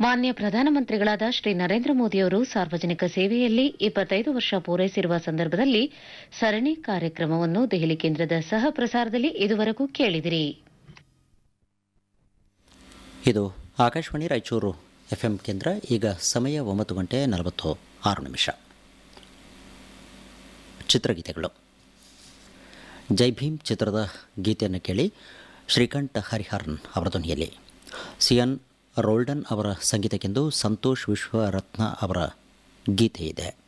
ಮಾನ್ಯ ಪ್ರಧಾನಮಂತ್ರಿಗಳಾದ ಶ್ರೀ ನರೇಂದ್ರ ಮೋದಿಯವರು ಸಾರ್ವಜನಿಕ ಸೇವೆಯಲ್ಲಿ ಇಪ್ಪತ್ತೈದು ವರ್ಷ ಪೂರೈಸಿರುವ ಸಂದರ್ಭದಲ್ಲಿ ಸರಣಿ ಕಾರ್ಯಕ್ರಮವನ್ನು ದೆಹಲಿ ಕೇಂದ್ರದ ಸಹ ಪ್ರಸಾರದಲ್ಲಿ ಇದುವರೆಗೂ ಕೇಳಿದಿರಿ ಇದು ಆಕಾಶವಾಣಿ ರಾಯಚೂರು ಎಫ್ ಎಂ ಕೇಂದ್ರ ಈಗ ಸಮಯ ಒಂಬತ್ತು ಗಂಟೆ ನಲವತ್ತು ಆರು ನಿಮಿಷ ಚಿತ್ರಗೀತೆಗಳು ಜೈ ಭೀಮ್ ಚಿತ್ರದ ಗೀತೆಯನ್ನು ಕೇಳಿ ಶ್ರೀಕಂಠ ಹರಿಹರನ್ ಅವರ ಧ್ವನಿಯಲ್ಲಿ ಸಿಯನ್ ರೋಲ್ಡನ್ ಅವರ ಸಂಗೀತಕ್ಕೆಂದು ಸಂತೋಷ್ ವಿಶ್ವರತ್ನ ಅವರ ಗೀತೆ ಇದೆ